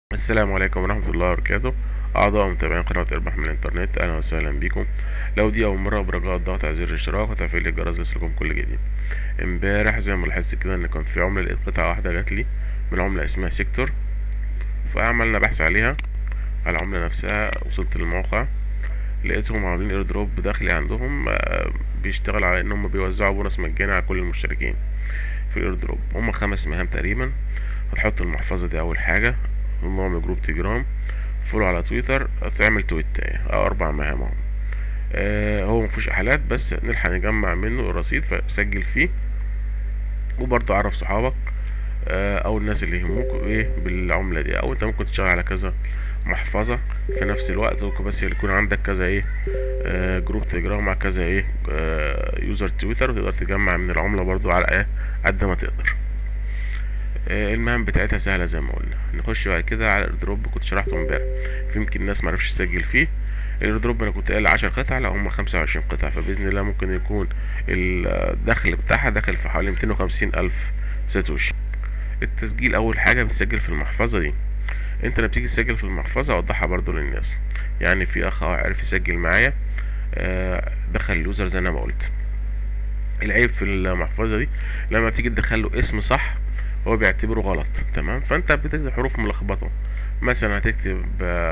السلام عليكم ورحمة الله وبركاته أعضاء ومتابعين قناة اربح من الإنترنت أهلا وسهلا بكم لو دي أول مرة برجاء الضغط على زر الاشتراك وتفعيل الجرس ليصلكم كل جديد امبارح زي ما لاحظت كده إن كان في عملة لقيت قطعة واحدة جات لي من عملة اسمها سيكتور فعملنا بحث عليها على العملة نفسها وصلت للموقع لقيتهم عاملين ايردروب داخلي عندهم آه، بيشتغل على إنهم بيوزعوا بونص مجاني على كل المشتركين في الايردروب هما خمس مهام تقريبا هتحط المحفظة دي أول حاجة انضم لجروب تيجرام فولو على تويتر تعمل تويت او اربع مهام اهو آه هو مفيهوش احالات بس نلحق نجمع منه الرصيد فسجل فيه وبرضه عرف صحابك آه او الناس اللي يهموك ايه بالعملة دي او انت ممكن تشتغل على كذا محفظة في نفس الوقت ممكن بس يكون عندك كذا ايه آه جروب تليجرام مع كذا ايه آه يوزر تويتر وتقدر تجمع من العملة برضو على ايه قد ما تقدر آه، المهام بتاعتها سهله زي ما قلنا نخش بعد كده على الايردروب كنت شرحته امبارح في يمكن الناس معرفش تسجل فيه الايردروب انا كنت قايل 10 قطع لا هم 25 قطعه فباذن الله ممكن يكون الدخل بتاعها داخل في حوالي 250 الف ساتوشي التسجيل اول حاجه بتسجل في المحفظه دي انت لما بتيجي تسجل في المحفظه اوضحها برضو للناس يعني في اخ أهو عرف يسجل معايا آه، دخل اليوزر زي انا ما قلت العيب في المحفظه دي لما بتيجي تدخل له اسم صح هو بيعتبره غلط تمام فانت بتكتب حروف ملخبطه مثلا هتكتب آه،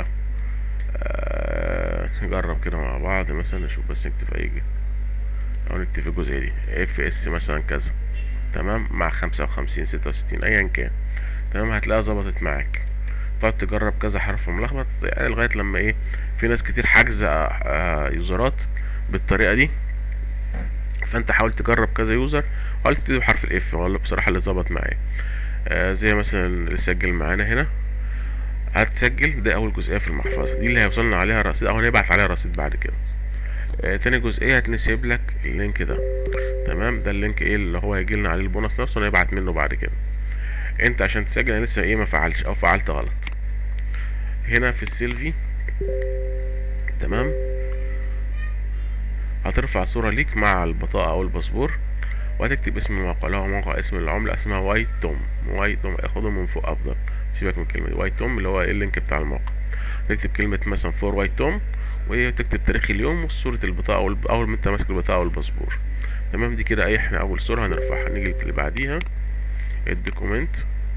آه، نجرب كده مع بعض مثلا نشوف بس نكتب اي ج- او نكتب في الجزئيه دي اف اس مثلا كذا تمام مع خمسة وخمسين ستة وستين ايا كان تمام هتلاقيها ظبطت معاك تقعد تجرب كذا حرف ملخبط يعني لغايه لما ايه في ناس كتير حاجزه آه، يوزرات بالطريقه دي فانت حاول تجرب كذا يوزر وحاول تبتدي بحرف الاف والله بصراحه اللي ظبط معايا آه زي مثلا اللي سجل معانا هنا هتسجل ده اول جزئيه في المحفظه دي اللي هيوصلنا عليها رصيد او هنبعت عليها رصيد بعد كده آه تاني جزئيه هتنسيب لك اللينك ده تمام ده اللينك ايه اللي هو هيجي لنا عليه البونص نفسه ونبعت منه بعد كده انت عشان تسجل انا لسه ايه ما فعلش او فعلت غلط هنا في السيلفي تمام هترفع صورة ليك مع البطاقة أو الباسبور وهتكتب اسم الموقع اللي هو موقع اسم العملة اسمها وايت توم وايت توم اخده من فوق أفضل سيبك من كلمة وايت توم اللي هو إيه اللينك بتاع الموقع تكتب كلمة مثلا فور وايت توم وتكتب تاريخ اليوم وصورة البطاقة أو الب- أول ما أنت ماسك البطاقة أو الباسبور تمام دي كده أي احنا أول صورة هنرفعها نيجي اللي بعديها الدوكومنت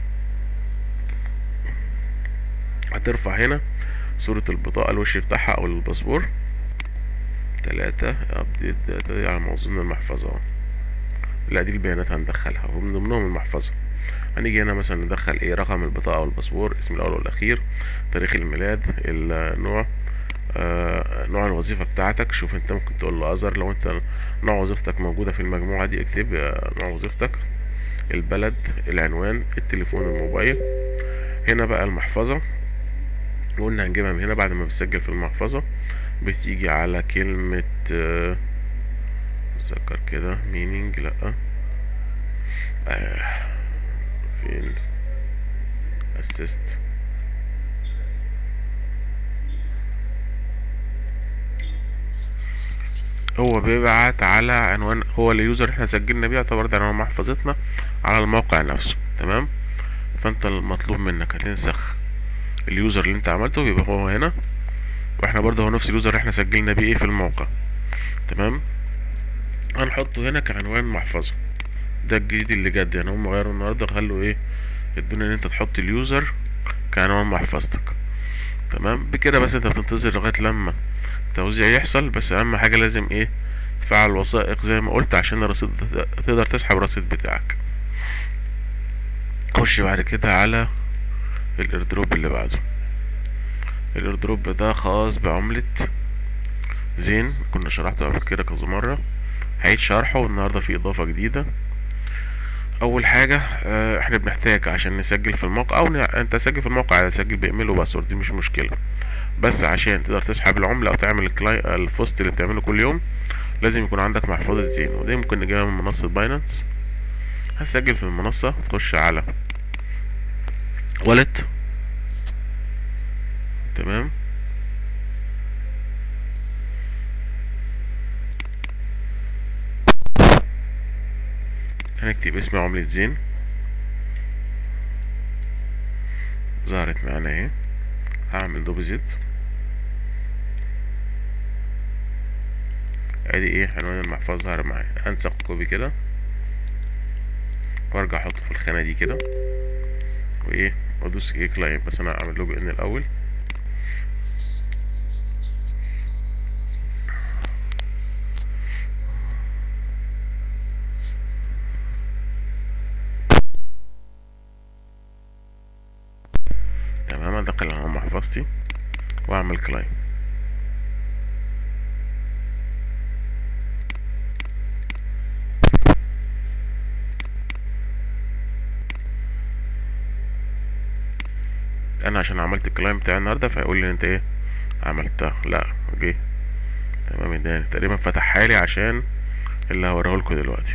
هترفع هنا صورة البطاقة الوش بتاعها أو الباسبور تلاتة ابديت داتا دي على موزون المحفظة اهو. لا دي البيانات هندخلها ومن ضمنهم المحفظة هنيجي هنا مثلا ندخل ايه رقم البطاقة او الباسبور اسم الاول والاخير تاريخ الميلاد النوع آه نوع الوظيفة بتاعتك شوف انت ممكن تقول له اذر لو انت نوع وظيفتك موجودة في المجموعة دي اكتب آه، نوع وظيفتك البلد العنوان التليفون الموبايل هنا بقى المحفظة وقلنا هنجيبها من هنا بعد ما بتسجل في المحفظة بتيجي على كلمة آه، اتذكر كده مينينج لأ آه، فين اسيست هو بيبعت على عنوان هو اليوزر اللي احنا سجلنا بيه يعتبر ده عنوان محفظتنا على الموقع نفسه تمام فانت المطلوب منك هتنسخ اليوزر اللي انت عملته بيبقى هو هنا واحنا برضه هو نفس اليوزر اللي احنا سجلنا بيه ايه في الموقع تمام هنحطه هنا كعنوان محفظة ده الجديد اللي جد يعني هم غيروا النهارده خلوا ايه الدنيا ان انت تحط اليوزر كعنوان محفظتك تمام بكده بس انت بتنتظر لغاية لما التوزيع يحصل بس اهم حاجة لازم ايه تفعل الوثائق زي ما قلت عشان الرصيد تقدر تسحب الرصيد بتاعك خش بعد كده على الايردروب اللي بعده الايردروب ده خاص بعملة زين كنا شرحته قبل كده كذا مرة هعيد شرحه والنهاردة في اضافة جديدة اول حاجة آه، احنا بنحتاج عشان نسجل في الموقع او ن- انت سجل في الموقع على سجل بايميل وباسورد دي مش مشكلة بس عشان تقدر تسحب العملة او تعمل الكلاي الفوست اللي بتعمله كل يوم لازم يكون عندك محفظة زين ودي ممكن نجيبها من منصة باينانس هتسجل في المنصة تخش على والت تمام هنكتب اسم عملة زين ظهرت معانا اهي هعمل دوبوزيت ادي ايه عنوان المحفظة ظهر معايا انسخ كوبي كده وارجع احطه في الخانة دي كده وايه وادوس ايه كلايم بس انا هعمل لوج ان الاول تمام ادخل على محفظتي واعمل كلايم انا عشان عملت الكلايم بتاعي النهارده فيقول لي انت ايه عملتها لا جه تمام اداني تقريبا فتحها لي عشان اللي هوريه لكم دلوقتي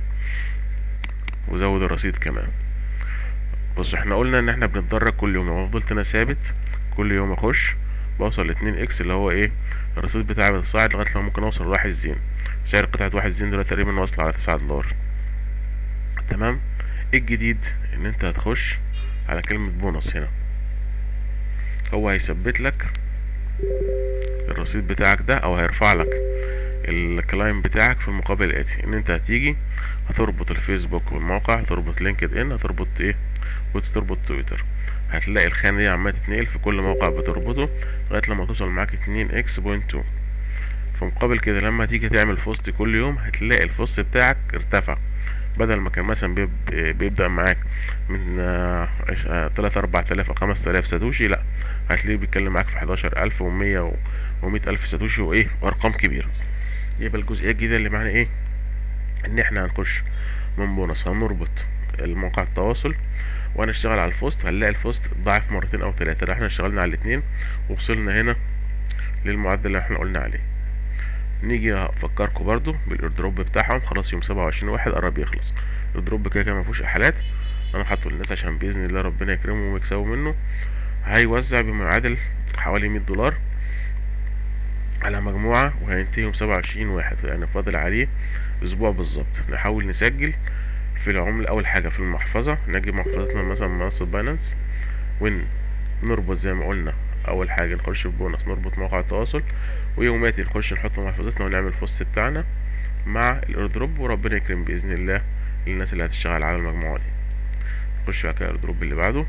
وزود الرصيد كمان بص احنا قلنا ان احنا بنتدرج كل يوم لو فضلت انا ثابت كل يوم اخش بوصل لاتنين اكس اللي هو ايه الرصيد بتاعي بيتصاعد لغايه لما ممكن اوصل لواحد زين سعر قطعة واحد زين دلوقتي تقريبا واصل على تسعة دولار تمام ايه الجديد ان انت هتخش على كلمة بونص هنا هو هيثبت لك الرصيد بتاعك ده او هيرفع لك الكلايم بتاعك في المقابل الاتي ان انت هتيجي هتربط الفيسبوك والموقع هتربط لينكد ان هتربط ايه وتربط تويتر هتلاقي الخانة دي عمالة تتنقل في كل موقع بتربطه لغاية لما توصل معاك اتنين اكس بوينت تو في مقابل كده لما تيجي تعمل فوست كل يوم هتلاقي الفوست بتاعك ارتفع بدل ما كان مثلا بيب بيبدأ معاك من تلاتة أربع تلاف أو خمس تلاف ساتوشي لأ هتلاقيه بيتكلم معاك في حداشر ألف ومية ومية ألف ساتوشي وإيه وأرقام كبيرة يبقى الجزئية الجديدة اللي معانا إيه إن إحنا هنخش من بونص هنربط الموقع التواصل وهنشتغل على الفوست هنلاقي الفوست ضعف مرتين أو تلاتة احنا اشتغلنا على الاتنين ووصلنا هنا للمعدل اللي احنا قلنا عليه نيجي افكركم برضو بالايردروب بتاعهم خلاص يوم سبعة وعشرين واحد قرب يخلص الايردروب كده كده مفيهوش احالات انا حاطه للناس عشان باذن الله ربنا يكرمهم ويكسبوا منه هيوزع بما يعادل حوالي مية دولار على مجموعة وهينتهي يوم سبعة وعشرين واحد يعني فاضل عليه اسبوع بالظبط نحاول نسجل في العملة اول حاجة في المحفظة نجيب محفظتنا مثلا منصة باينانس ونربط زي ما قلنا اول حاجة نخش في بونص نربط موقع التواصل ويوماتي نخش نحط محفظتنا ونعمل فوست بتاعنا مع الايردروب وربنا يكرم باذن الله للناس اللي هتشتغل على المجموعة دي نخش على الايردروب اللي بعده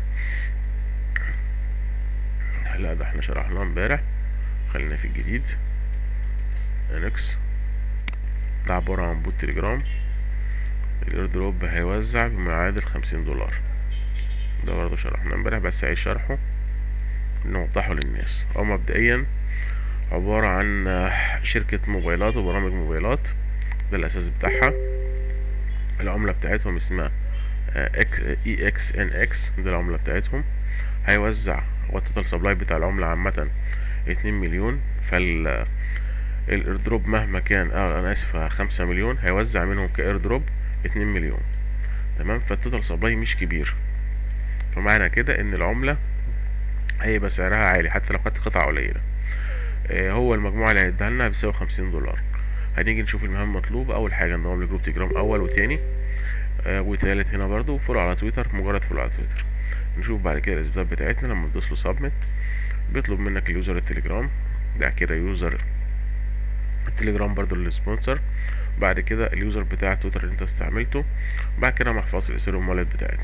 لا ده احنا شرحناه امبارح خلينا في الجديد انكس ده عبارة عن بوت تليجرام الايردروب هيوزع بما يعادل خمسين دولار ده برضه شرحناه امبارح بس عايز شرحه نوضحه للناس هو مبدئيا عبارة عن شركة موبايلات وبرامج موبايلات ده الأساس بتاعها العملة بتاعتهم اسمها اي اكس ان اكس ده العملة بتاعتهم هيوزع هو التوتال سبلاي بتاع العملة عامة اتنين مليون فال الايردروب مهما كان اه انا اسف خمسة مليون هيوزع منهم كايردروب اتنين مليون تمام فالتوتال سبلاي مش كبير فمعنى كده ان العملة هيبقى سعرها عالي حتى لو كانت قطعة قليلة آه هو المجموعة اللي هيديها لنا بيساوي خمسين دولار هنيجي نشوف المهام المطلوبة أول حاجة انضمام لجروب تجرام أول وتاني آه وتالت هنا برضو فولو على تويتر مجرد فولو على تويتر نشوف بعد كده الإثباتات بتاعتنا لما تدوس له سبميت بيطلب منك اليوزر التليجرام بعد كده يوزر التليجرام برضو للسبونسر بعد كده اليوزر بتاع تويتر اللي انت استعملته بعد كده محفظة الاثيريوم والت بتاعتنا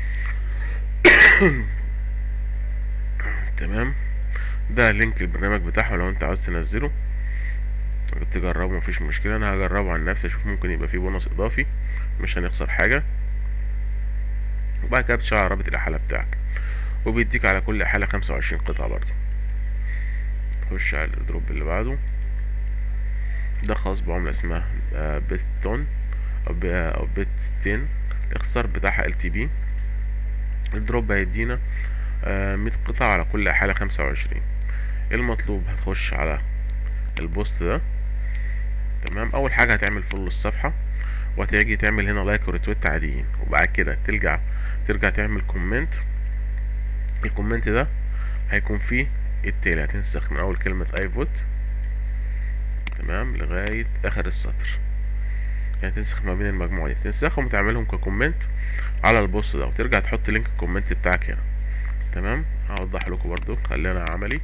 تمام ده لينك البرنامج بتاعهم لو انت عاوز تنزله تجربه مفيش مشكلة انا هجربه عن نفسي اشوف ممكن يبقى فيه بونص اضافي مش هنخسر حاجة وبعد كده بتشغل على رابط الاحالة بتاعك وبيديك على كل احالة خمسة وعشرين قطعة برضه خش على الدروب اللي بعده ده خاص بعملة اسمها بيستون او بيتستين الاختصار بتاعها ال تي بي الدروب هيدينا مية قطعة على كل حالة خمسة وعشرين المطلوب هتخش على البوست ده تمام اول حاجة هتعمل فولو للصفحة وهتيجي تعمل هنا لايك وريتويت عاديين وبعد كده ترجع ترجع تعمل كومنت الكومنت ده هيكون فيه التالي هتنسخ من اول كلمة اي فوت تمام لغاية اخر السطر يعني تنسخ ما بين المجموعة دي تنسخهم وتعملهم ككومنت على البوست ده وترجع تحط لينك الكومنت بتاعك هنا تمام هوضح لكم برضو خلينا عملي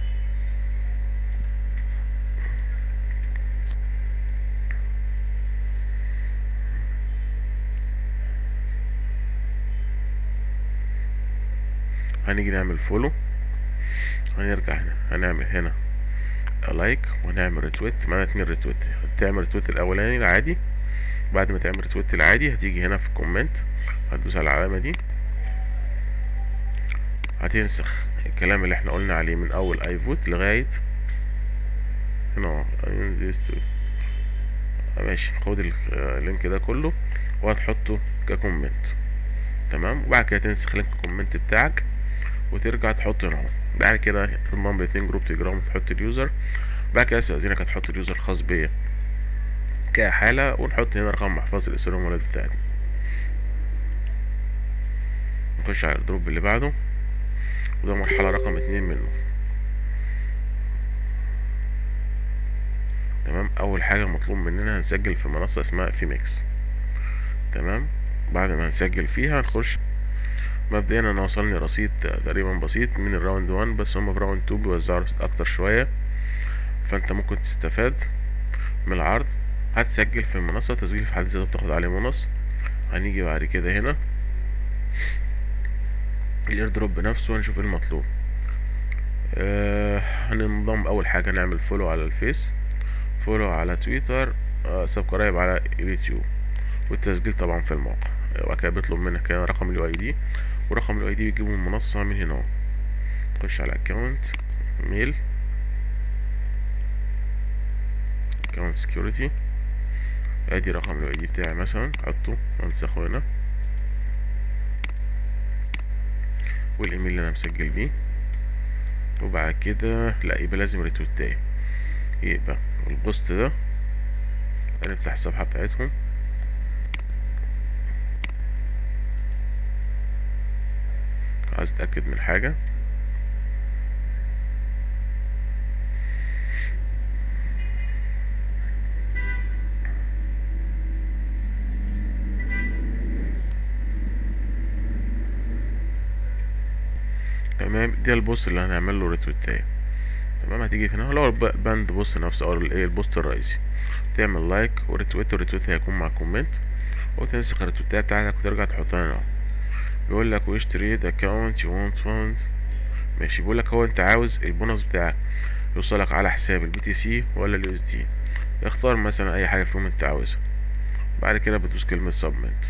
هنيجي نعمل فولو هنرجع هنا هنعمل هنا لايك ونعمل ريتويت معانا اتنين ريتويت هتعمل ريتويت الاولاني العادي بعد ما تعمل ريتويت العادي هتيجي هنا في كومنت هتدوس على العلامة دي هتنسخ الكلام اللي احنا قلنا عليه من اول اي فوت لغاية هنا ماشي خد اللينك ده كله وهتحطه ككومنت تمام وبعد كده تنسخ لينك الكومنت بتاعك وترجع تحط هنا اهو بعد كده تنضم لاتنين جروب تليجرام وتحط اليوزر بعد كده استاذنك هتحط اليوزر الخاص بيا كحالة ونحط هنا رقم محفظة الاسرة والولد بتاعتنا نخش على الدروب اللي بعده وده مرحلة رقم اتنين منه تمام اول حاجة مطلوب مننا هنسجل في منصة اسمها فيميكس تمام بعد ما نسجل فيها نخش مبدئيا انا وصلني رصيد تقريبا بسيط من الراوند 1 بس هما في راوند 2 بيوزعوا رصيد اكتر شوية فانت ممكن تستفاد من العرض هتسجل في المنصة تسجيل في حد ذاته بتاخد عليه بونص هنيجي بعد كده هنا الاير دروب نفسه هنشوف ايه المطلوب آه هننضم اول حاجة نعمل فولو على الفيس فولو على تويتر آه سبسكرايب على اليوتيوب والتسجيل طبعا في الموقع وبعد كده بيطلب منك هنا رقم اليو اي دي ورقم اليو اي دي بيجيبه من المنصة من هنا اهو تخش على اكونت ميل اكونت سكيورتي ادي رقم اليو اي دي بتاعي مثلا حطه وانسخه هنا والايميل اللي انا مسجل بيه وبعد كده لا يبقى لازم ريتويت تاني يبقى البوست ده هنفتح الصفحة بتاعتهم عايز اتأكد من حاجة تمام ده البوست اللي هنعمل له ريتويت تمام هتيجي هنا اللي هو الباند بوست نفسه او الايه البوست الرئيسي تعمل لايك وريتويت والريتويت هيكون مع كومنت وتنسخ الريتويتات بتاعتك وترجع تحطها هنا بيقول لك ويش تريد اكونت يو وونت فاند ماشي بيقول لك هو انت عاوز البونص بتاعك يوصلك على حساب البي تي سي ولا اليو اس دي اختار مثلا اي حاجه فيهم انت عاوزها بعد كده بتدوس كلمه سبمنت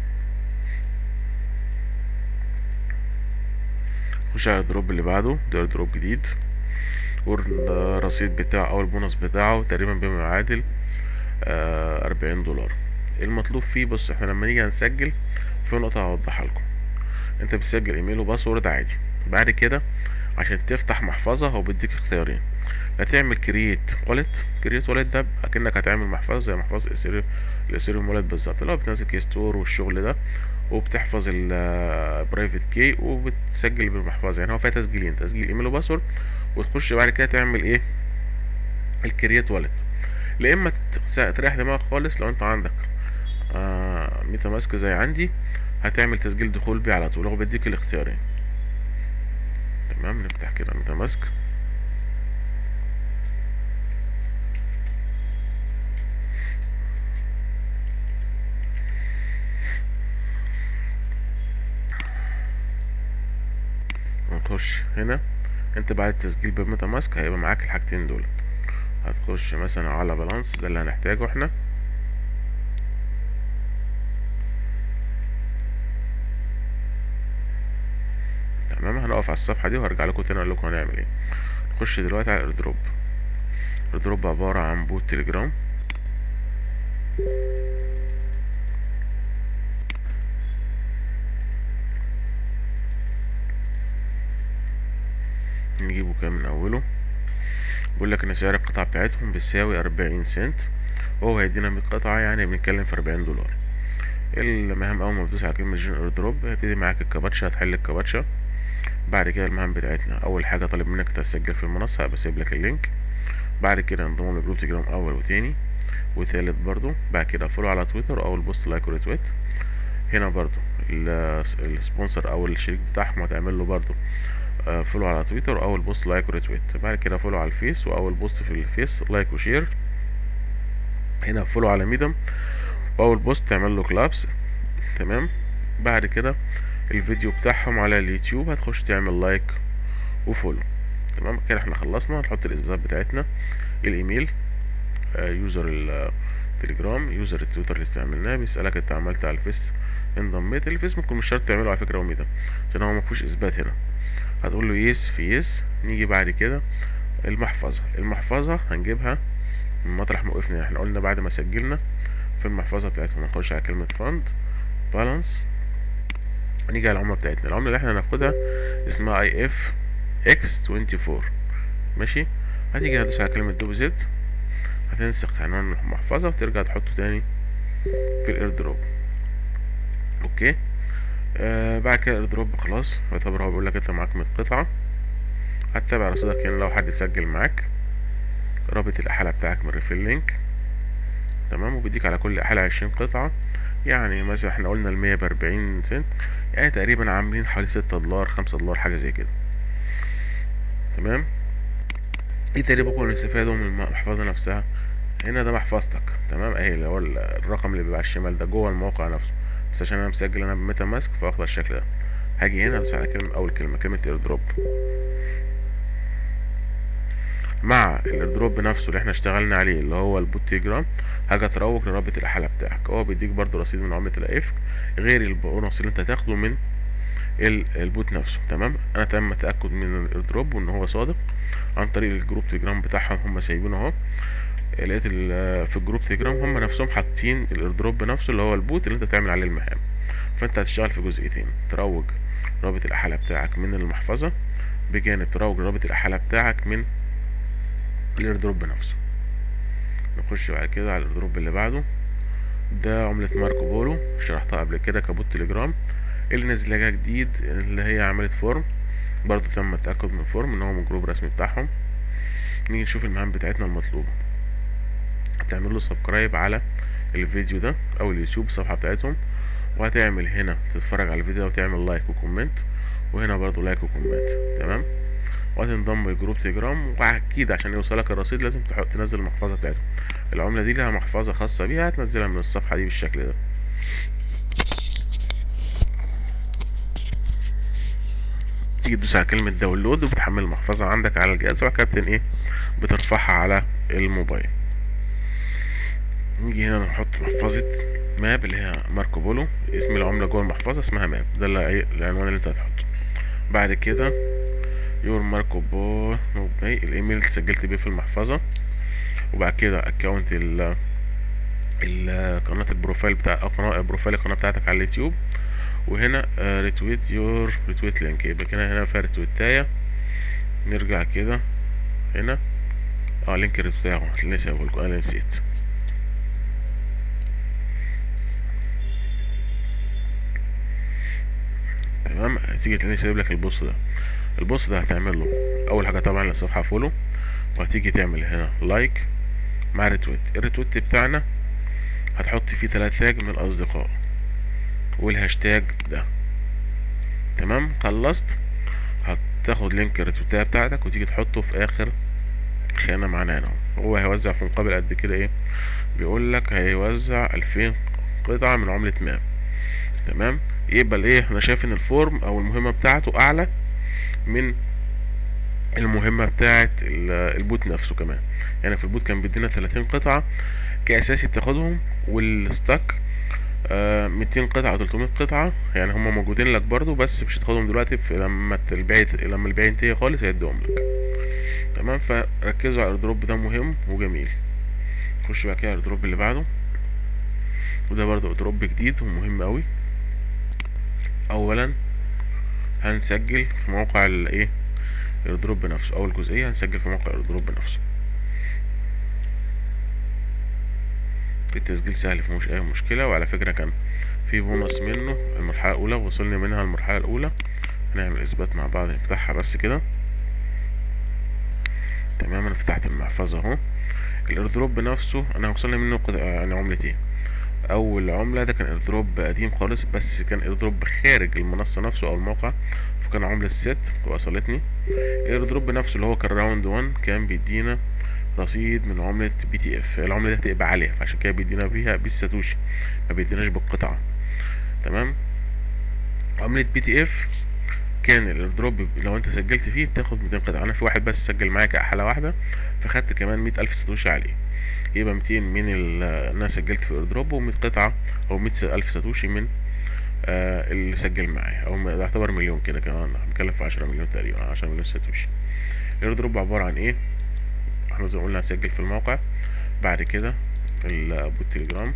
خش على الدروب اللي بعده ده دروب جديد والرصيد بتاعه او البونص بتاعه تقريبا بما يعادل أربعين دولار المطلوب فيه بص احنا لما نيجي هنسجل في نقطة هوضحها لكم انت بتسجل ايميل وباسورد عادي بعد كده عشان تفتح محفظة هو بيديك اختيارين لا تعمل كرييت والت كرييت والت ده اكنك هتعمل محفظة زي محفظة اثيريوم الاثيريوم والت بالظبط اللي هو بتنزل كي ستور والشغل ده وبتحفظ البرايفت كي وبتسجل بالمحفظة يعني هو فيها تسجيلين تسجيل ايميل وباسورد وتخش بعد كده تعمل ايه الكرييت والت لا اما تريح دماغك خالص لو انت عندك آه ميتا ماسك زي عندي هتعمل تسجيل دخول بيه على طول هو بيديك الاختيارين تمام نفتح كده ميتا ماسك ونخش هنا انت بعد التسجيل بميتا ماسك هيبقى معاك الحاجتين دول هتخش مثلا على بالانس ده اللي هنحتاجه احنا تمام هنقف على الصفحه دي وهرجع لكم تاني اقول لكم هنعمل ايه نخش دلوقتي على الايردروب الايردروب عباره عن بوت تليجرام نجيبه كده من اوله بيقول لك ان سعر القطعه بتاعتهم بتساوي أربعين سنت وهو هيدينا من قطعه يعني بنتكلم في أربعين دولار المهام اول ما بتدوس على كلمه جنرال دروب هيبتدي معاك الكباتشا هتحل الكباتشا بعد كده المهام بتاعتنا اول حاجه طالب منك تسجل في المنصه هبقى سايب لك اللينك بعد كده انضمام لجروب تليجرام اول وتاني وتالت برضو بعد كده فولو على تويتر او البوست لايك وريتويت هنا برضو السبونسر او الشريك بتاعهم هتعمل له برضو فولو على تويتر واول بوست لايك وريتويت بعد كده فولو على الفيس واول بوست في الفيس لايك وشير هنا فولو على ميدم واول بوست تعمل له كلابس تمام بعد كده الفيديو بتاعهم على اليوتيوب هتخش تعمل لايك وفولو تمام كده احنا خلصنا نحط الاثباتات بتاعتنا الايميل آه يوزر التليجرام يوزر التويتر اللي استعملناه بيسألك انت عملت على الفيس انضميت الفيس ممكن مش شرط تعمله على فكرة وميدم عشان هو مفيهوش اثبات هنا هتقول له يس في يس نيجي بعد كده المحفظة المحفظة هنجيبها من مطرح ما وقفنا احنا قلنا بعد ما سجلنا في المحفظة بتاعتهم هنخش على كلمة فاند بالانس نيجي على العملة بتاعتنا العملة اللي احنا هناخدها اسمها اي اف اكس 24 ماشي هتيجي هتدوس على كلمة دوبوزيت هتنسخ عنوان المحفظة وترجع تحطه تاني في الايردروب اوكي آه بعد كده الايردروب خلاص يعتبر هو بيقول لك انت معاك 100 قطعة هتتابع رصيدك هنا لو حد سجل معاك رابط الأحالة بتاعك من ريفيل لينك تمام وبيديك على كل أحالة عشرين قطعة يعني مثلا احنا قلنا المية بأربعين سنت يعني تقريبا عاملين حوالي ستة دولار خمسة دولار حاجة زي كده تمام ايه تقريبا كل الاستفادة من المحفظة نفسها هنا ده محفظتك تمام اهي اللي هو الرقم اللي بيبقى على الشمال ده جوه الموقع نفسه بس عشان انا مسجل انا بميتا ماسك فاخد الشكل ده هاجي هنا ادوس على كلمة اول كلمة كلمة ايردروب مع الايردروب نفسه اللي احنا اشتغلنا عليه اللي هو البوتيجرام هاجي اتروج لرابط الاحاله بتاعك هو بيديك برضو رصيد من عمله الافك غير البونص اللي انت هتاخده من البوت نفسه تمام انا تم التاكد من الايردروب وان هو صادق عن طريق الجروب تيجرام بتاعهم هم سايبينه اهو لقيت في الجروب تيجرام هم نفسهم حاطين الايردروب نفسه اللي هو البوت اللي انت بتعمل عليه المهام فانت هتشتغل في جزئيتين تروج رابط الاحاله بتاعك من المحفظه بجانب تروج رابط الاحاله بتاعك من الايردروب نفسه نخش بعد كده على الايردروب اللي بعده ده عملة ماركو بولو شرحتها قبل كده كبوت تليجرام اللي نزل لها جديد اللي هي عملت فورم برضو تم التأكد من فورم ان هو من جروب رسمي بتاعهم نيجي نشوف المهام بتاعتنا المطلوبة هتعمل له سبسكرايب على الفيديو ده او اليوتيوب الصفحة بتاعتهم وهتعمل هنا تتفرج على الفيديو وتعمل لايك وكومنت وهنا برضو لايك وكومنت تمام وهتنضم لجروب تيجرام واكيد عشان يوصلك الرصيد لازم تحط تنزل المحفظه بتاعتهم العمله دي لها محفظه خاصه بيها هتنزلها من الصفحه دي بالشكل ده تيجي تدوس على كلمه داونلود وبتحمل المحفظه عندك على الجهاز وبعد كده ايه بترفعها على الموبايل نيجي هنا نحط محفظه ماب اللي هي ماركو بولو اسم العمله جوه المحفظه اسمها ماب ده العنوان اللي انت هتحطه بعد كده يور ماركو بو الايميل اللي سجلت بيه في المحفظه وبعد كده اكونت ال القناة البروفايل بتاع او قناة بروفايل القناة بتاعتك على اليوتيوب وهنا ريتويت يور ريتويت لينك يبقى كده هنا فيها ريتويتاية نرجع كده هنا اه لينك الريتويتاية اهو لسه بقولكم انا نسيت تمام هتيجي تلاقيني سايب لك البوست ده البوست ده هتعمل له اول حاجه طبعا للصفحه فولو وهتيجي تعمل هنا لايك مع ريتويت الريتويت بتاعنا هتحط فيه تلات تاج من الاصدقاء والهاشتاج ده تمام خلصت هتاخد لينك الريتويتايه بتاعتك وتيجي تحطه في اخر خانه معانا هنا هو هيوزع في مقابل قد كده ايه بيقول لك هيوزع الفين قطعه من عمله ماب تمام يبقى الايه انا شايف ان الفورم او المهمه بتاعته اعلى من المهمة بتاعة البوت نفسه كمان يعني في البوت كان بيدينا 30 قطعة كأساسي بتاخدهم والستاك آه 200 قطعة 300 قطعة يعني هما موجودين لك برضو بس مش هتاخدهم دلوقتي في لما البيع لما البيع ينتهي خالص هيديهم لك تمام فركزوا على الايردروب ده مهم وجميل نخش بقى كده على الايردروب اللي بعده وده برضو ايردروب جديد ومهم اوي اولا هنسجل في موقع الايه الايردروب نفسه اول جزئيه هنسجل في موقع الايردروب نفسه التسجيل سهل فمش اي مشكله وعلى فكره كان في بونص منه المرحله الاولى وصلنا منها المرحله الاولى هنعمل اثبات مع بعض نفتحها بس كده تمام انا فتحت المحفظه اهو الايردروب نفسه انا وصلنا منه قد... يعني عملتين اول عملة ده كان ايردروب قديم خالص بس كان ايردروب خارج المنصة نفسه او الموقع فكان عملة ست وصلتني الايردروب نفسه اللي هو كان راوند 1 كان بيدينا رصيد من عملة بي تي اف العملة دي هتبقى عالية فعشان كده بيدينا فيها بالساتوشي ما بيديناش بالقطعة تمام عملة بي تي اف كان الايردروب لو انت سجلت فيه بتاخد 200 قطعة انا في واحد بس سجل معايا كحالة واحدة فخدت كمان 100 الف ساتوشي عليه يبقى 200 من ال- انا سجلت في الايردروب و100 قطعة او 100 الف ساتوشي من آه اللي سجل معايا او ما- ده يعتبر مليون كده كمان بنتكلم في 10 مليون تقريبا 10 مليون ساتوشي الايردروب عبارة عن ايه احنا زي ما قلنا هنسجل في الموقع بعد كده البوت تليجرام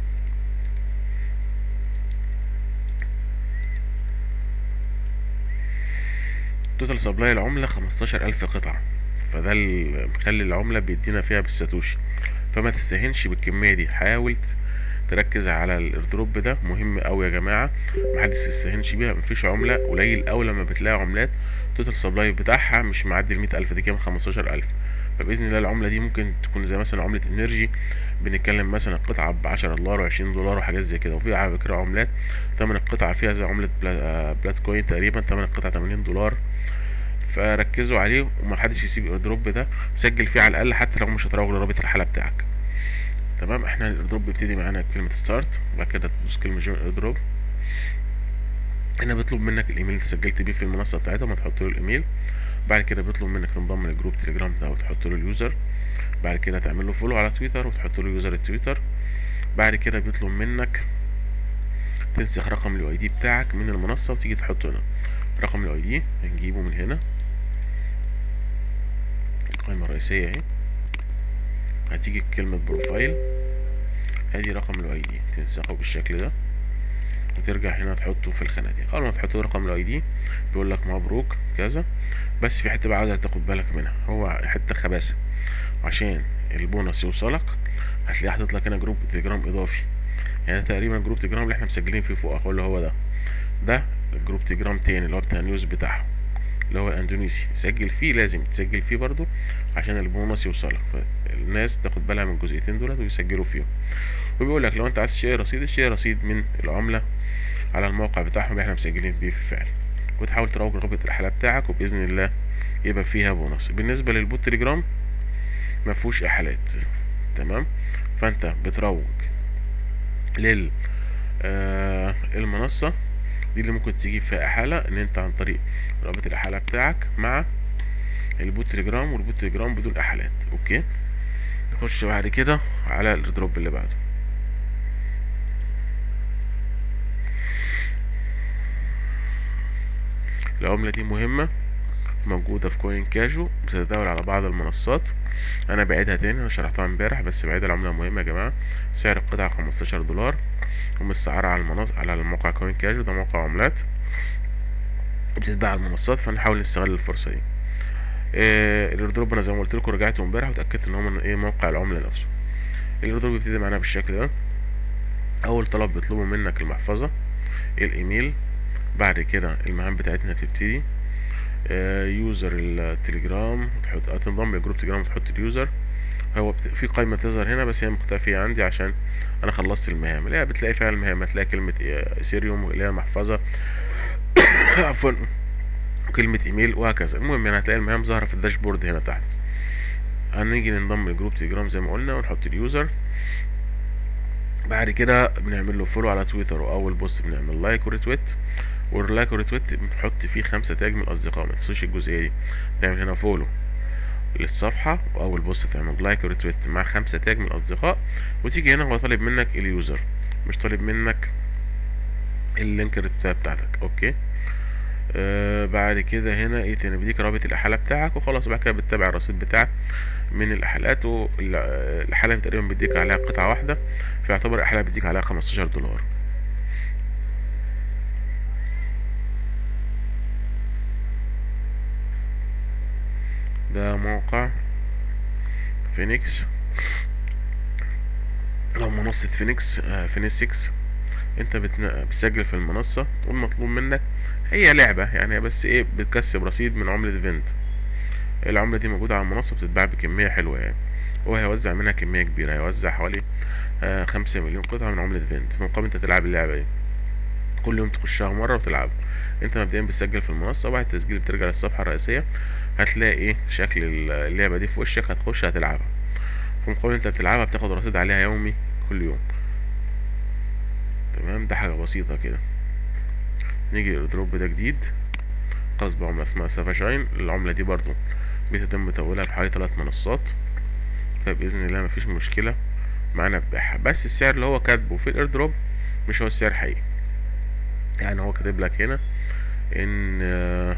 توتال سبلاي العملة خمستاشر ألف قطعة فده اللي مخلي العملة بيدينا فيها بالساتوشي فما تستهينش بالكمية دي حاول تركز على الايردروب ده مهم قوي يا جماعة محدش يستهينش بيها مفيش عملة قليل قوي لما بتلاقي عملات توتال سبلاي بتاعها مش معدي المية ألف دي كام خمستاشر ألف فبإذن الله العملة دي ممكن تكون زي مثلا عملة انرجي بنتكلم مثلا القطعة بعشرة دولار وعشرين دولار وحاجات زي كده وفي على فكرة عملات تمن القطعة فيها زي عملة بلا- آه، بلات كوين تقريبا تمن القطعة تمانين دولار فركزوا عليه ومحدش يسيب الايردروب ده سجل فيه على الاقل حتى لو مش هتراوغ لرابط الحالة بتاعك تمام احنا الايردروب بيبتدي معانا بكلمة ستارت بعد كده تدوس كلمة جوين ايردروب هنا بيطلب منك الايميل اللي سجلت بيه في المنصة بتاعتهم هتحط له الايميل بعد كده بيطلب منك تنضم لجروب تليجرام ده وتحط له اليوزر بعد كده تعمل له فولو على تويتر وتحط له يوزر التويتر بعد كده بيطلب منك تنسخ رقم الاي دي بتاعك من المنصة وتيجي تحطه هنا رقم الاي دي هنجيبه من هنا القائمة الرئيسية اهي هتيجي كلمة بروفايل ادي رقم الاي دي تنسخه بالشكل ده وترجع هنا تحطه في الخانة دي اول ما تحط رقم الاي دي بيقول لك مبروك كذا بس في حتة بقى عايزك تاخد بالك منها هو حتة خباثة عشان البونص يوصلك هتلاقيه حاطط لك هنا جروب تليجرام اضافي يعني تقريبا جروب تليجرام اللي احنا مسجلين فيه فوق اهو اللي هو ده ده جروب تليجرام تاني اللي هو بتاع النيوز بتاعهم اللي هو الاندونيسي سجل فيه لازم تسجل فيه برضو عشان البونص يوصلك فالناس تاخد بالها من الجزئيتين دولت ويسجلوا فيهم وبيقول لك لو انت عايز تشتري رصيد اشتري رصيد من العملة على الموقع بتاعهم اللي احنا مسجلين بيه في الفعل وتحاول تروج رابط الحالة بتاعك وبإذن الله يبقى فيها بونص بالنسبة للبوت تليجرام ما فيهوش احالات تمام فانت بتروج لل آه المنصة دي اللي ممكن تجيب فيها احالة ان انت عن طريق رابط الاحالة بتاعك مع البوت تليجرام والبوت تليجرام بدون احالات اوكي نخش بعد كده على الدروب اللي بعده العملة دي مهمة موجودة في كوين كاجو بتتداول على بعض المنصات انا بعيدها تاني انا شرحتها امبارح بس بعيد العملة مهمة يا جماعة سعر القطعة خمستاشر دولار ومستعارة على المنص على الموقع كوين كاجو ده موقع عملات بتتباع على المنصات فنحاول نستغل الفرصة دي إيه الايردروب انا زي ما قلت لكم رجعته امبارح وتأكدت ان هو من ايه موقع العملة نفسه الايردروب بيبتدي معانا بالشكل ده اول طلب بيطلبوا منك المحفظة الايميل بعد كده المهام بتاعتنا تبتدي آه، يوزر التليجرام وتحط آه، تنضم لجروب تليجرام وتحط اليوزر هو بت... في قائمة تظهر هنا بس هي مختفية عندي عشان انا خلصت المهام اللي هي بتلاقي فيها المهام هتلاقي كلمة إيه، اثيريوم اللي هي المحفظة عفوا كلمة ايميل وهكذا المهم يعني هتلاقي المهام ظاهرة في الداشبورد هنا تحت هنيجي ننضم لجروب تليجرام زي ما قلنا ونحط اليوزر بعد كده بنعمل له فولو على تويتر واول بوست بنعمل لايك وريتويت واللايك وريتويت بنحط فيه خمسة تاج من الاصدقاء ما تنسوش الجزئية دي تعمل هنا فولو للصفحة واول بوست تعمل لايك وريتويت مع خمسة تاج من الاصدقاء وتيجي هنا هو طالب منك اليوزر مش طالب منك اللينك بتاعتك اوكي آه بعد كده هنا ايه تاني بيديك رابط الاحالة بتاعك وخلاص بعد كده بتتابع الرصيد بتاعك من الاحالات والاحالة تقريبا بيديك عليها قطعة واحدة فيعتبر الاحالة بيديك عليها خمستاشر دولار ده موقع فينيكس لو منصة فينيكس آه فينيسكس انت بتن- بتسجل في المنصة والمطلوب منك هي لعبة يعني بس ايه بتكسب رصيد من عملة فينت العملة دي موجودة على المنصة بتتباع بكمية حلوة يعني هو هيوزع منها كمية كبيرة هيوزع حوالي آه خمسة مليون قطعة من عملة فينت في مقابل انت تلعب اللعبة دي كل يوم تخشها مرة وتلعبها انت مبدئيا بتسجل في المنصة وبعد التسجيل بترجع للصفحة الرئيسية هتلاقي ايه شكل اللعبة دي في وشك هتخش هتلعبها في مقابل انت بتلعبها بتاخد رصيد عليها يومي كل يوم تمام ده حاجة بسيطة كده نيجي الدروب ده جديد خاص بعملة اسمها سافاشاين العملة دي برضو بيتم تداولها في حوالي ثلاث منصات فبإذن الله مفيش مشكلة معانا في بيعها بس السعر اللي هو كاتبه في الايردروب مش هو السعر الحقيقي يعني هو كاتب لك هنا ان آه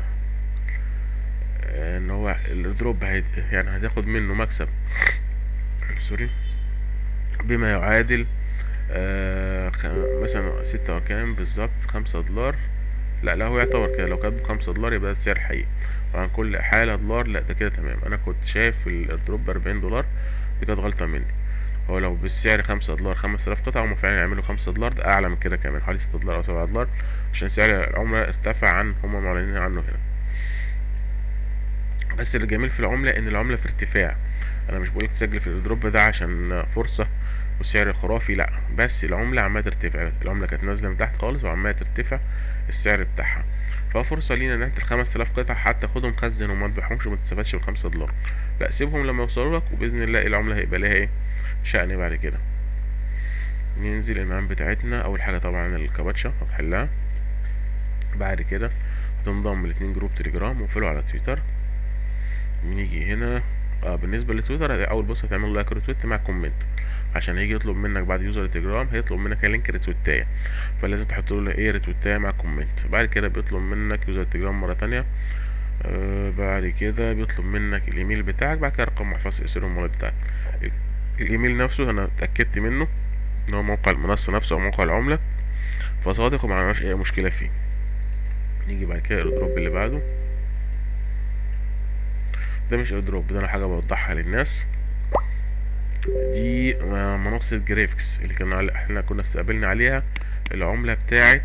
ان هو الايردروب يعني هتاخد منه مكسب سوري بما يعادل آه مثلا ستة وكام بالظبط خمسة دولار لا لا هو يعتبر كده لو كاتبه خمسة دولار يبقى ده السعر الحقيقي وعن كل حالة دولار لا ده كده تمام انا كنت شايف الايردروب بأربعين دولار دي كانت غلطة مني هو لو بالسعر خمسة دولار خمس آلاف قطعة هما فعلا يعملوا خمسة دولار ده أعلى من كده كمان حوالي ستة دولار أو سبعة دولار عشان سعر العملة ارتفع عن هما معلنين عنه هنا بس الجميل في العملة إن العملة في ارتفاع أنا مش بقولك تسجل في الدروب ده عشان فرصة وسعر خرافي لا بس العملة عمالة ترتفع العملة كانت نازلة من تحت خالص وعمالة ترتفع السعر بتاعها ففرصة لينا ان انت الخمس تلاف قطعة حتى خدهم خزن وما تبيعهمش وما تستفادش بالخمسة دولار لا سيبهم لما يوصلوا لك وبإذن الله العملة هيبقى لها ايه شأن بعد كده ننزل المهام بتاعتنا اول حاجة طبعا الكباتشا هتحلها بعد كده هتنضم لاتنين جروب تليجرام وفولو على تويتر نيجي هنا اه بالنسبة لتويتر اول بص هتعمل لايك ريتويت مع كومنت عشان هيجي يطلب منك بعد يوزر التليجرام هيطلب منك لينك ريتويتاية فلازم تحط له ايه ريتويتاية مع كومنت بعد كده بيطلب منك يوزر التليجرام مرة تانية آه بعد كده بيطلب منك الايميل بتاعك بعد كده رقم محفظة اسر المولد بتاعك الايميل نفسه انا اتأكدت منه ان هو موقع المنصة نفسه او موقع العملة فصادق وما عندناش اي مشكلة فيه نيجي بعد كده الايردروب اللي بعده ده مش ايردروب ده انا حاجة بوضحها للناس دي منصة جرافيكس اللي كنا احنا كنا استقبلنا عليها العملة بتاعت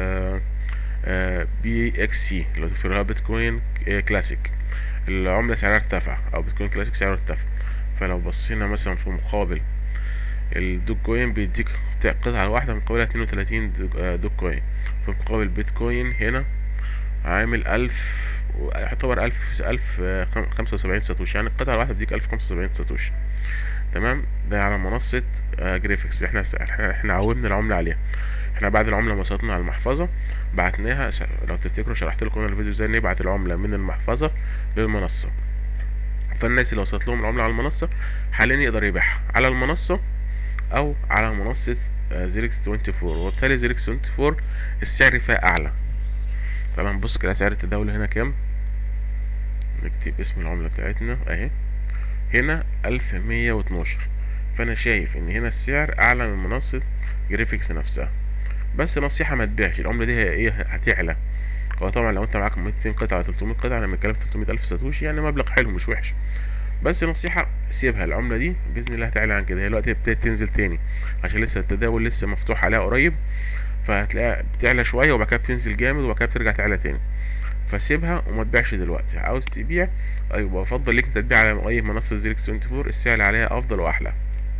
بي اكس سي اللي فيها بيتكوين كلاسيك العملة سعرها ارتفع او بيتكوين كلاسيك سعرها ارتفع فلو بصينا مثلا في مقابل الدوج كوين بيديك قطعة واحدة مقابلها اتنين وتلاتين دوج كوين في مقابل بيتكوين هنا عامل ألف يعتبر ألف ألف خمسة وسبعين ساتوشي يعني القطعة الواحدة بتديك ألف خمسة وسبعين ساتوشي تمام ده على منصة آه جرافيكس احنا احنا احنا عودنا العملة عليها احنا بعد العملة ما وصلتنا على المحفظة بعتناها لو تفتكروا شرحت لكم انا الفيديو ازاي نبعت العملة من المحفظة للمنصة فالناس اللي وصلت لهم العملة على المنصة حاليا يقدر يبيعها على المنصة او على منصة آه زيركس 24 وبالتالي زيركس 24 السعر فيها اعلى طبعا نبص كده سعر التداول هنا كام نكتب اسم العملة بتاعتنا اهي هنا ألف مية واتناشر فأنا شايف إن هنا السعر أعلى من منصة جرافيكس نفسها بس نصيحة ما تبيعش العملة دي هي إيه هتعلى هو طبعا لو أنت معاك ميتين قطعة تلتمية قطعة أنا بتكلم في تلتمية ألف ساتوشي يعني مبلغ حلو مش وحش بس نصيحة سيبها العملة دي بإذن الله هتعلى عن كده هي دلوقتي ابتدت تنزل تاني عشان لسه التداول لسه مفتوح عليها قريب فهتلاقيها بتعلى شوية وبعد كده بتنزل جامد وبعد كده بترجع تعلى تاني فسيبها وما تبيعش دلوقتي عاوز تبيع ايوه بفضل ليك انت تبيع على اي منصه زيركس 24 السعر عليها افضل واحلى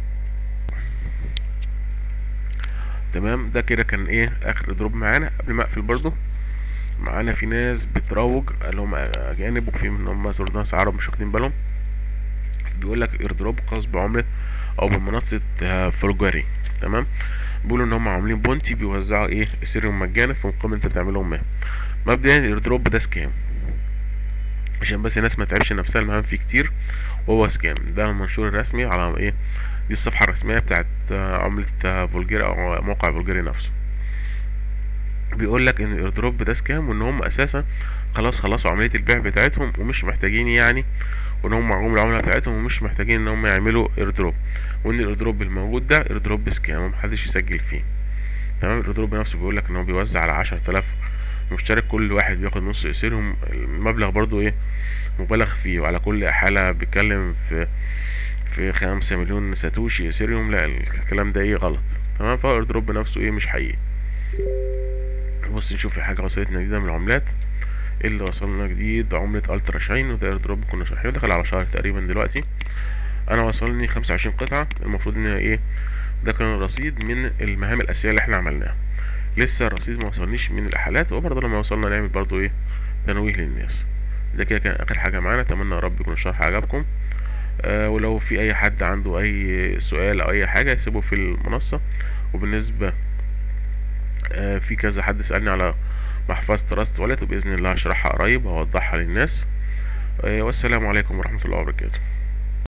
تمام ده كده كان ايه اخر دروب معانا قبل ما اقفل برضو معانا في ناس بتروج اللي هم اجانب وفي منهم ناس عرب مش واخدين بالهم بيقول لك ايردروب خاص بعمله او بمنصه فولجاري تمام بيقولوا ان هم عاملين بونتي بيوزعوا ايه اثيريوم مجانا في مقابل انت بتعمل لهم مهام مبدئيا الايردروب ده سكام عشان بس الناس ما تعبش نفسها المهام فيه كتير وهو سكام ده المنشور الرسمي على ايه دي الصفحة الرسمية بتاعت عملة فولجيري او موقع فولجيري نفسه بيقول لك ان الايردروب ده سكام وان هم اساسا خلاص خلصوا عملية البيع بتاعتهم ومش محتاجين يعني وان هم معاهم العملة بتاعتهم ومش محتاجين ان هم يعملوا ايردروب وان الايردروب الموجود ده ايردروب سكام ومحدش يسجل فيه تمام الايردروب نفسه بيقول لك ان هو بيوزع على عشرة آلاف مشترك كل واحد بياخد نص اثيرهم المبلغ برضو ايه مبالغ فيه وعلى كل حالة بيتكلم في في خمسة مليون ساتوشي اثيريوم لا الكلام ده ايه غلط تمام فهو الايردروب نفسه ايه مش حقيقي بص نشوف في حاجة وصلتنا جديدة من العملات اللي وصلنا جديد عملة الترا شاين وده ايردروب كنا شارحينه دخل على شهر تقريبا دلوقتي انا وصلني خمسة وعشرين قطعة المفروض ان ايه ده كان الرصيد من المهام الاساسيه اللي احنا عملناها لسه الرصيد ما وصلنيش من الاحالات وبرضه لما وصلنا نعمل برضه ايه تنويه للناس ده كده كان اخر حاجه معانا اتمنى يا رب يكون الشرح عجبكم آه ولو في اي حد عنده اي سؤال او اي حاجه يسيبه في المنصه وبالنسبه آه في كذا حد سالني على محفظه تراست والت وباذن الله هشرحها قريب وهوضحها للناس آه والسلام عليكم ورحمه الله وبركاته